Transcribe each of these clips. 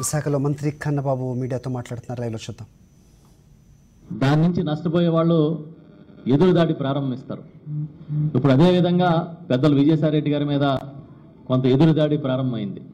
విశాఖలో మంత్రి కన్నబాబు మీడియాతో మాట్లాడుతున్నారు లైవ్లో చూద్దాం దాని నుంచి నష్టపోయే వాళ్ళు ఎదురుదాడి ప్రారంభిస్తారు ఇప్పుడు అదే విధంగా పెద్దలు విజయసాయిరెడ్డి గారి మీద కొంత ఎదురుదాడి ప్రారంభమైంది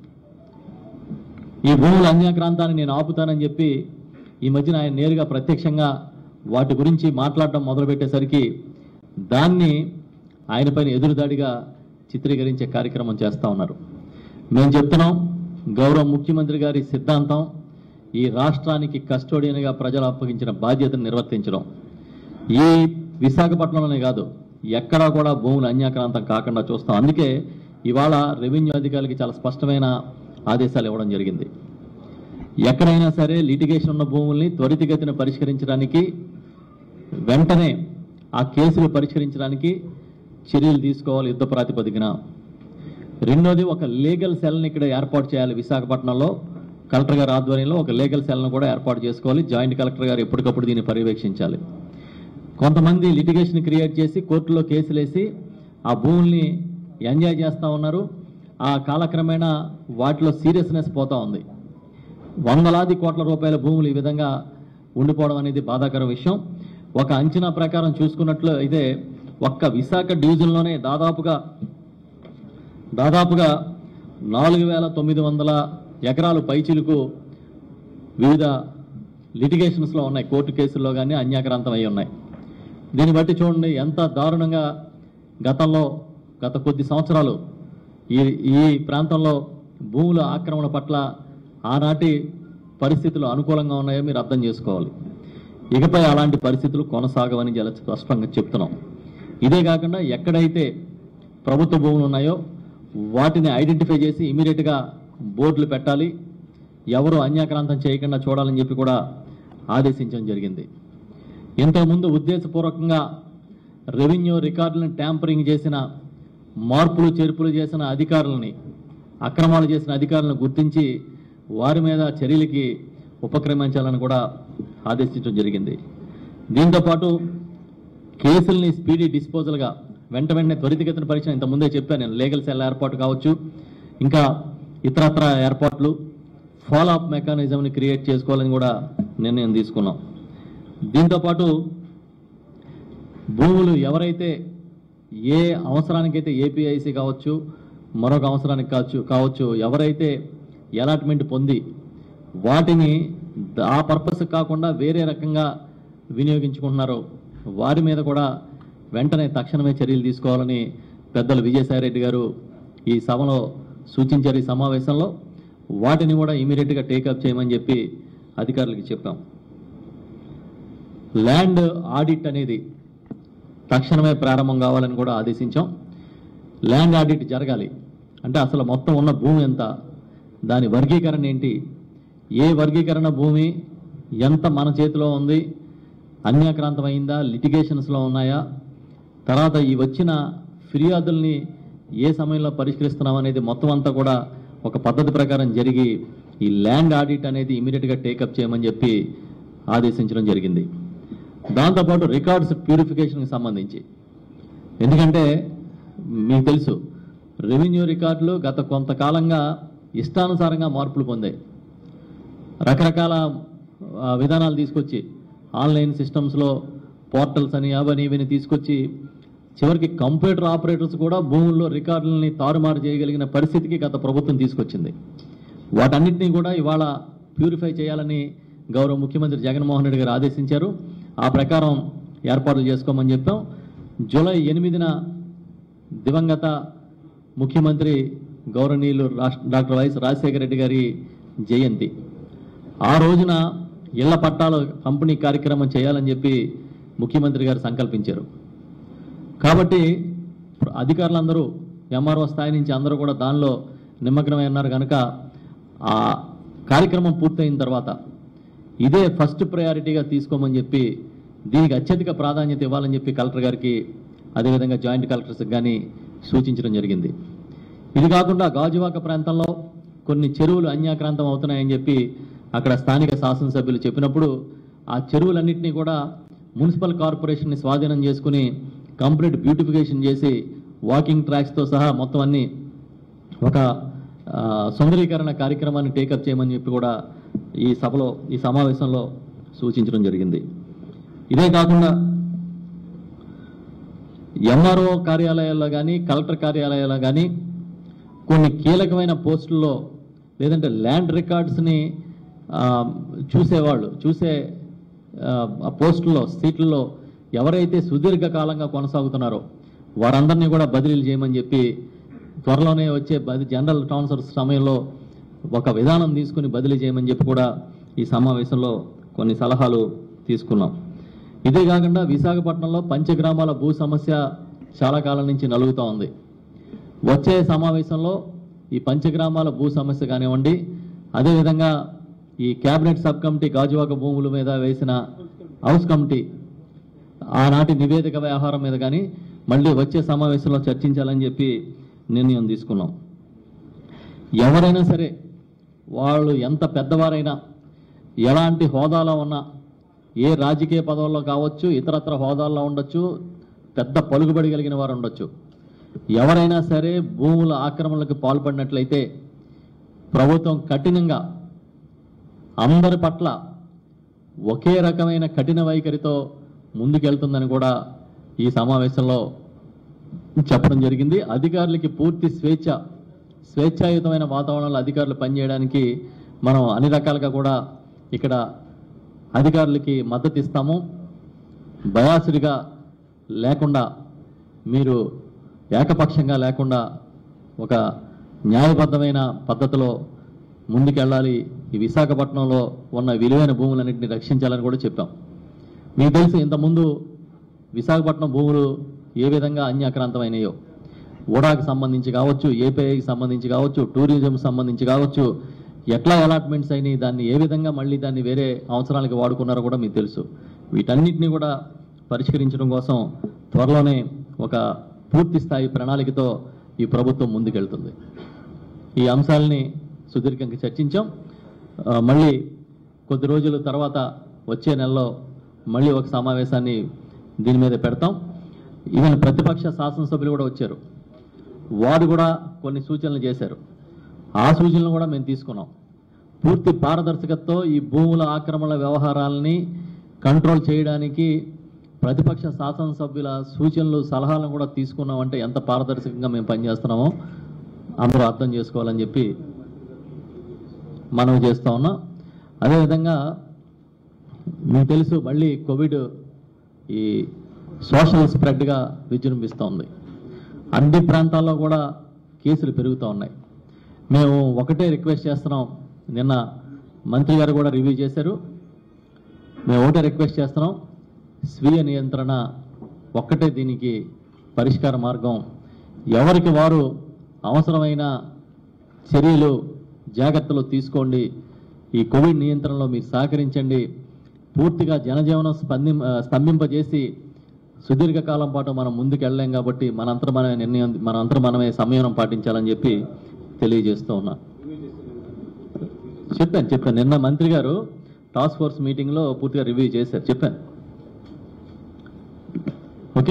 ఈ భూముల అన్యాక్రాంతాన్ని నేను ఆపుతానని చెప్పి ఈ మధ్యన ఆయన నేరుగా ప్రత్యక్షంగా వాటి గురించి మాట్లాడడం మొదలుపెట్టేసరికి దాన్ని ఆయనపైన ఎదురుదాడిగా చిత్రీకరించే కార్యక్రమం చేస్తూ ఉన్నారు మేము చెప్తున్నాం గౌరవ ముఖ్యమంత్రి గారి సిద్ధాంతం ఈ రాష్ట్రానికి కస్టోడియన్గా ప్రజలు అప్పగించిన బాధ్యతను నిర్వర్తించడం ఈ విశాఖపట్నంలోనే కాదు ఎక్కడా కూడా భూములు అన్యాక్రాంతం కాకుండా చూస్తాం అందుకే ఇవాళ రెవెన్యూ అధికారులకి చాలా స్పష్టమైన ఆదేశాలు ఇవ్వడం జరిగింది ఎక్కడైనా సరే లిటిగేషన్ ఉన్న భూముల్ని త్వరితగతిన పరిష్కరించడానికి వెంటనే ఆ కేసులు పరిష్కరించడానికి చర్యలు తీసుకోవాలి యుద్ధ ప్రాతిపదికన రెండోది ఒక లీగల్ సెల్ని ఇక్కడ ఏర్పాటు చేయాలి విశాఖపట్నంలో కలెక్టర్ గారి ఆధ్వర్యంలో ఒక లీగల్ సెల్ను కూడా ఏర్పాటు చేసుకోవాలి జాయింట్ కలెక్టర్ గారు ఎప్పటికప్పుడు దీన్ని పర్యవేక్షించాలి కొంతమంది లిటిగేషన్ క్రియేట్ చేసి కోర్టులో కేసులు వేసి ఆ భూముల్ని ఎంజాయ్ చేస్తూ ఉన్నారు ఆ కాలక్రమేణా వాటిలో సీరియస్నెస్ పోతా ఉంది వందలాది కోట్ల రూపాయల భూములు ఈ విధంగా ఉండిపోవడం అనేది బాధాకర విషయం ఒక అంచనా ప్రకారం చూసుకున్నట్లు అయితే ఒక్క విశాఖ డివిజన్లోనే దాదాపుగా దాదాపుగా నాలుగు వేల తొమ్మిది వందల ఎకరాలు పైచిలుకు వివిధ లిటిగేషన్స్లో ఉన్నాయి కోర్టు కేసుల్లో కానీ అన్యాక్రాంతం అయి ఉన్నాయి దీన్ని బట్టి చూడండి ఎంత దారుణంగా గతంలో గత కొద్ది సంవత్సరాలు ఈ ఈ ప్రాంతంలో భూముల ఆక్రమణ పట్ల ఆనాటి పరిస్థితులు అనుకూలంగా ఉన్నాయో మీరు అర్థం చేసుకోవాలి ఇకపై అలాంటి పరిస్థితులు కొనసాగవని చాలా స్పష్టంగా చెప్తున్నాం ఇదే కాకుండా ఎక్కడైతే ప్రభుత్వ భూములు ఉన్నాయో వాటిని ఐడెంటిఫై చేసి ఇమీడియట్గా బోర్డులు పెట్టాలి ఎవరు అన్యాక్రాంతం చేయకుండా చూడాలని చెప్పి కూడా ఆదేశించడం జరిగింది ఇంతకుముందు ఉద్దేశపూర్వకంగా రెవెన్యూ రికార్డులను ట్యాంపరింగ్ చేసిన మార్పులు చేర్పులు చేసిన అధికారులని అక్రమాలు చేసిన అధికారులను గుర్తించి వారి మీద చర్యలకి ఉపక్రమించాలని కూడా ఆదేశించడం జరిగింది దీంతోపాటు కేసుల్ని స్పీడీ డిస్పోజల్గా వెంట వెంటనే త్వరితగతిన పరీక్ష ఇంత ముందే చెప్పాను నేను లీగల్ సెల్ ఏర్పాటు కావచ్చు ఇంకా ఇతరత్ర ఏర్పాట్లు ఫాలో అప్ మెకానిజంని క్రియేట్ చేసుకోవాలని కూడా నిర్ణయం తీసుకున్నాం దీంతోపాటు భూములు ఎవరైతే ఏ అవసరానికైతే ఏపీఐసి కావచ్చు మరొక అవసరానికి కావచ్చు కావచ్చు ఎవరైతే అలాట్మెంట్ పొంది వాటిని ఆ పర్పస్ కాకుండా వేరే రకంగా వినియోగించుకుంటున్నారో వారి మీద కూడా వెంటనే తక్షణమే చర్యలు తీసుకోవాలని పెద్దలు విజయసాయిరెడ్డి గారు ఈ సభలో సూచించారు ఈ సమావేశంలో వాటిని కూడా ఇమీడియట్గా టేకప్ చేయమని చెప్పి అధికారులకి చెప్పాం ల్యాండ్ ఆడిట్ అనేది తక్షణమే ప్రారంభం కావాలని కూడా ఆదేశించాం ల్యాండ్ ఆడిట్ జరగాలి అంటే అసలు మొత్తం ఉన్న భూమి ఎంత దాని వర్గీకరణ ఏంటి ఏ వర్గీకరణ భూమి ఎంత మన చేతిలో ఉంది అన్యాక్రాంతమైందా లిటిగేషన్స్లో ఉన్నాయా తర్వాత ఈ వచ్చిన ఫిర్యాదుల్ని ఏ సమయంలో పరిష్కరిస్తున్నాం అనేది మొత్తం అంతా కూడా ఒక పద్ధతి ప్రకారం జరిగి ఈ ల్యాండ్ ఆడిట్ అనేది ఇమీడియట్గా టేకప్ చేయమని చెప్పి ఆదేశించడం జరిగింది దాంతోపాటు రికార్డ్స్ ప్యూరిఫికేషన్కి సంబంధించి ఎందుకంటే మీకు తెలుసు రెవెన్యూ రికార్డులు గత కొంతకాలంగా ఇష్టానుసారంగా మార్పులు పొందాయి రకరకాల ఆ, విధానాలు తీసుకొచ్చి ఆన్లైన్ సిస్టమ్స్లో పోర్టల్స్ అని అవని ఇవని తీసుకొచ్చి చివరికి కంప్యూటర్ ఆపరేటర్స్ కూడా భూముల్లో రికార్డులని తారుమారు చేయగలిగిన పరిస్థితికి గత ప్రభుత్వం తీసుకొచ్చింది వాటన్నిటినీ కూడా ఇవాళ ప్యూరిఫై చేయాలని గౌరవ ముఖ్యమంత్రి జగన్మోహన్ రెడ్డి గారు ఆదేశించారు ఆ ప్రకారం ఏర్పాట్లు చేసుకోమని చెప్పాం జూలై ఎనిమిదిన దివంగత ముఖ్యమంత్రి గౌరవనీయులు రాష్ట్ర డాక్టర్ వైఎస్ రాజశేఖర రెడ్డి గారి జయంతి ఆ రోజున ఇళ్ల పట్టాలు పంపిణీ కార్యక్రమం చేయాలని చెప్పి ముఖ్యమంత్రి గారు సంకల్పించారు కాబట్టి అధికారులందరూ ఎంఆర్ఓ స్థాయి నుంచి అందరూ కూడా దానిలో నిమగ్నమై ఉన్నారు కనుక ఆ కార్యక్రమం పూర్తయిన తర్వాత ఇదే ఫస్ట్ ప్రయారిటీగా తీసుకోమని చెప్పి దీనికి అత్యధిక ప్రాధాన్యత ఇవ్వాలని చెప్పి కలెక్టర్ గారికి అదేవిధంగా జాయింట్ కలెక్టర్స్కి కానీ సూచించడం జరిగింది ఇది కాకుండా గాజువాక ప్రాంతంలో కొన్ని చెరువులు అన్యాక్రాంతం అవుతున్నాయని చెప్పి అక్కడ స్థానిక శాసనసభ్యులు చెప్పినప్పుడు ఆ చెరువులన్నింటినీ కూడా మున్సిపల్ కార్పొరేషన్ని స్వాధీనం చేసుకుని కంప్లీట్ బ్యూటిఫికేషన్ చేసి వాకింగ్ ట్రాక్స్తో సహా మొత్తం అన్ని ఒక ఆ, సుందరీకరణ కార్యక్రమాన్ని టేకప్ చేయమని చెప్పి కూడా ఈ సభలో ఈ సమావేశంలో సూచించడం జరిగింది ఇదే కాకుండా ఎంఆర్ఓ కార్యాలయాల్లో కానీ కలెక్టర్ కార్యాలయాల్లో కానీ కొన్ని కీలకమైన పోస్టుల్లో లేదంటే ల్యాండ్ రికార్డ్స్ని ఆ, చూసేవాళ్ళు చూసే ఆ, ఆ పోస్టుల్లో సీట్లలో ఎవరైతే సుదీర్ఘకాలంగా కొనసాగుతున్నారో వారందరినీ కూడా బదిలీలు చేయమని చెప్పి త్వరలోనే వచ్చే బది జనరల్ ట్రాన్స్ఫర్ సమయంలో ఒక విధానం తీసుకుని బదిలీ చేయమని చెప్పి కూడా ఈ సమావేశంలో కొన్ని సలహాలు తీసుకున్నాం ఇదే కాకుండా విశాఖపట్నంలో పంచగ్రామాల భూ సమస్య చాలా కాలం నుంచి నలుగుతూ ఉంది వచ్చే సమావేశంలో ఈ పంచగ్రామాల భూ సమస్య కానివ్వండి అదేవిధంగా ఈ కేబినెట్ సబ్ కమిటీ గాజువాక భూముల మీద వేసిన హౌస్ కమిటీ ఆనాటి నివేదిక వ్యవహారం మీద కానీ మళ్ళీ వచ్చే సమావేశంలో చర్చించాలని చెప్పి నిర్ణయం తీసుకున్నాం ఎవరైనా సరే వాళ్ళు ఎంత పెద్దవారైనా ఎలాంటి హోదాలో ఉన్నా ఏ రాజకీయ పదవుల్లో కావచ్చు ఇతరత్ర హోదాల్లో ఉండొచ్చు పెద్ద పలుకుబడి కలిగిన వారు ఉండొచ్చు ఎవరైనా సరే భూముల ఆక్రమణలకు పాల్పడినట్లయితే ప్రభుత్వం కఠినంగా అందరి పట్ల ఒకే రకమైన కఠిన వైఖరితో ముందుకెళ్తుందని కూడా ఈ సమావేశంలో చెప్పడం జరిగింది అధికారులకి పూర్తి స్వేచ్ఛ స్వేచ్ఛాయుతమైన వాతావరణంలో అధికారులు పనిచేయడానికి మనం అన్ని రకాలుగా కూడా ఇక్కడ అధికారులకి మద్దతు ఇస్తాము బయాసుడిగా లేకుండా మీరు ఏకపక్షంగా లేకుండా ఒక న్యాయబద్ధమైన పద్ధతిలో ముందుకెళ్ళాలి ఈ విశాఖపట్నంలో ఉన్న విలువైన భూములన్నింటినీ రక్షించాలని కూడా చెప్పాం మీకు తెలుసు ఇంతకుముందు విశాఖపట్నం భూములు ఏ విధంగా అన్యాక్రాంతమైనాయో ఓడాకి సంబంధించి కావచ్చు ఏపీఐకి సంబంధించి కావచ్చు టూరిజం సంబంధించి కావచ్చు ఎట్లా అలాట్మెంట్స్ అయినాయి దాన్ని ఏ విధంగా మళ్ళీ దాన్ని వేరే అవసరాలకి వాడుకున్నారో కూడా మీకు తెలుసు వీటన్నిటిని కూడా పరిష్కరించడం కోసం త్వరలోనే ఒక పూర్తి స్థాయి ప్రణాళికతో ఈ ప్రభుత్వం ముందుకెళ్తుంది ఈ అంశాలని సుదీర్ఘంగా చర్చించాం ఆ, మళ్ళీ కొద్ది రోజుల తర్వాత వచ్చే నెలలో మళ్ళీ ఒక సమావేశాన్ని దీని మీద పెడతాం ఈవెన్ ప్రతిపక్ష శాసనసభ్యులు కూడా వచ్చారు వారు కూడా కొన్ని సూచనలు చేశారు ఆ సూచనలు కూడా మేము తీసుకున్నాం పూర్తి పారదర్శకతతో ఈ భూముల ఆక్రమణ వ్యవహారాలని కంట్రోల్ చేయడానికి ప్రతిపక్ష శాసనసభ్యుల సూచనలు సలహాలను కూడా తీసుకున్నామంటే ఎంత పారదర్శకంగా మేము పనిచేస్తున్నామో అందరూ అర్థం చేసుకోవాలని చెప్పి మనం చేస్తా ఉన్నాం అదేవిధంగా మీకు తెలుసు మళ్ళీ కోవిడ్ ఈ సోషల్ స్ప్రెడ్గా విజృంభిస్తోంది అన్ని ప్రాంతాల్లో కూడా కేసులు పెరుగుతూ ఉన్నాయి మేము ఒకటే రిక్వెస్ట్ చేస్తున్నాం నిన్న మంత్రి గారు కూడా రివ్యూ చేశారు మేము ఒకటే రిక్వెస్ట్ చేస్తున్నాం స్వీయ నియంత్రణ ఒక్కటే దీనికి పరిష్కార మార్గం ఎవరికి వారు అవసరమైన చర్యలు జాగ్రత్తలు తీసుకోండి ఈ కోవిడ్ నియంత్రణలో మీరు సహకరించండి పూర్తిగా జనజీవనం స్పంది స్తంభింపజేసి సుదీర్ఘకాలం పాటు మనం ముందుకు వెళ్ళలేం కాబట్టి మనంతరం మనమే నిర్ణయం మనంతరం మనమే సంయమనం పాటించాలని చెప్పి తెలియజేస్తూ ఉన్నా చెప్పాను చెప్పాను నిన్న మంత్రి గారు టాస్క్ ఫోర్స్ మీటింగ్లో పూర్తిగా రివ్యూ చేశారు చెప్పాను ఓకే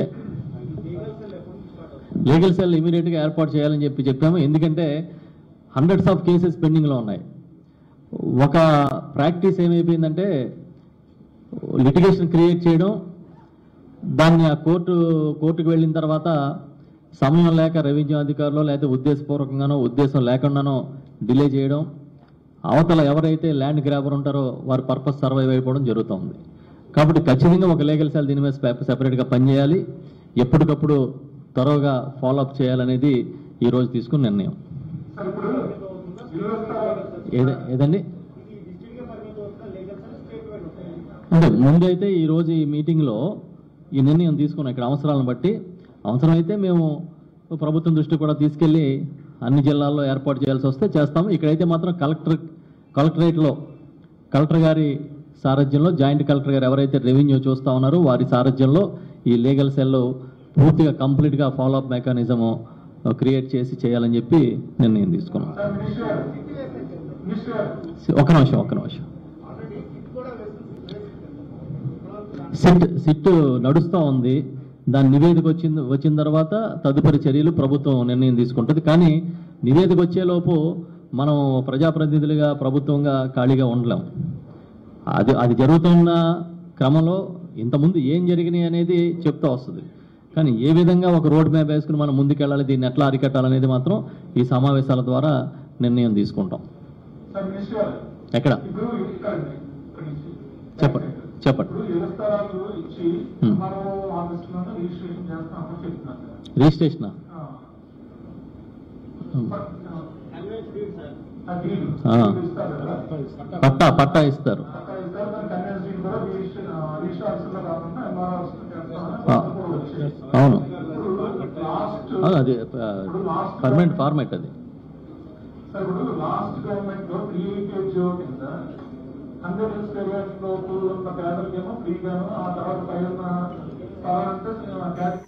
లీగల్ సెల్ ఇమీడియట్గా ఏర్పాటు చేయాలని చెప్పి చెప్పాము ఎందుకంటే హండ్రెడ్స్ ఆఫ్ కేసెస్ పెండింగ్లో ఉన్నాయి ఒక ప్రాక్టీస్ ఏమైపోయిందంటే లిటిగేషన్ క్రియేట్ చేయడం దాన్ని ఆ కోర్టు కోర్టుకు వెళ్ళిన తర్వాత సమయం లేక రెవెన్యూ అధికారులు లేకపోతే ఉద్దేశపూర్వకంగానో ఉద్దేశం లేకుండానో డిలే చేయడం అవతల ఎవరైతే ల్యాండ్ గ్రాబర్ ఉంటారో వారి పర్పస్ సర్వైవ్ అయిపోవడం జరుగుతుంది కాబట్టి ఖచ్చితంగా ఒక లీగల్ సెల్ దీని మీద సెపరేట్గా పనిచేయాలి ఎప్పటికప్పుడు త్వరగా ఫాలోఅప్ చేయాలనేది ఈ రోజు తీసుకున్న నిర్ణయం ఏద ఏదండి అంటే ముందైతే ఈ రోజు ఈ మీటింగ్లో ఈ నిర్ణయం తీసుకున్నాం ఇక్కడ అవసరాలను బట్టి అవసరమైతే మేము ప్రభుత్వం దృష్టికి కూడా తీసుకెళ్ళి అన్ని జిల్లాల్లో ఏర్పాటు చేయాల్సి వస్తే చేస్తాము ఇక్కడైతే మాత్రం కలెక్టర్ కలెక్టరేట్లో కలెక్టర్ గారి సారథ్యంలో జాయింట్ కలెక్టర్ గారు ఎవరైతే రెవెన్యూ చూస్తా ఉన్నారో వారి సారథ్యంలో ఈ లీగల్ సెల్ పూర్తిగా కంప్లీట్గా ఫాలోఅప్ మెకానిజము క్రియేట్ చేసి చేయాలని చెప్పి నిర్ణయం తీసుకున్నాం ఒక నిమిషం ఒక నిమిషం సిట్ సిట్ నడుస్తూ ఉంది దాని నివేదిక వచ్చింది వచ్చిన తర్వాత తదుపరి చర్యలు ప్రభుత్వం నిర్ణయం తీసుకుంటుంది కానీ నివేదిక వచ్చేలోపు మనం ప్రజాప్రతినిధులుగా ప్రభుత్వంగా ఖాళీగా ఉండలేం అది అది జరుగుతున్న క్రమంలో ఇంతకుముందు ఏం జరిగినాయి అనేది చెప్తా వస్తుంది కానీ ఏ విధంగా ఒక రోడ్ మ్యాప్ వేసుకుని మనం ముందుకెళ్ళాలి దీన్ని ఎట్లా అరికట్టాలనేది మాత్రం ఈ సమావేశాల ద్వారా నిర్ణయం తీసుకుంటాం సార్ మినిస్టర్ గారు ఎక్కడ ఇప్పుడు ఇక్కడ ఇక్కడ నుంచి. చెప్పండి చెప్పండి ఇప్పుడు ఇళ్ల స్థలాలు ఇచ్చి Hmm. మనం ఆఫీసులోనే రిజిస్ట్రేషన్ చేస్తామని చెప్తున్నారు సార్. రిజిస్ట్రేషన్ ఆ. బట్, ఆ డీడ్ ఆ. డీడ్ ఇస్తారు కదా పట్టా పట్టా ఇస్తారు పట్టా ఇస్తారు కానీ కన్వీనెన్స్ డీడ్ కూడా రిజిస్ట్రేషన్ రిజిస్టర్ ఆఫీసులో కాకుండా ఎంఆర్ ఆఫీసులో చేస్తామని ఆ. పట్టా కూడా వచ్చాయి. అవును ఇప్పుడు లాస్ట్ అవును, అది పర్మనెంట్ ఫార్మేట్ అది సార్ ఇప్పుడు లాస్ట్ గవర్నమెంట్ లో ఫ్రీ లీకేజ్ కింద హండ్రెడ్ స్క్వేర్ యార్డ్స్ లోపు ఉన్న పేదలకేమో ఫ్రీగాను ఆ తర్వాత పైన స్థలాలంటే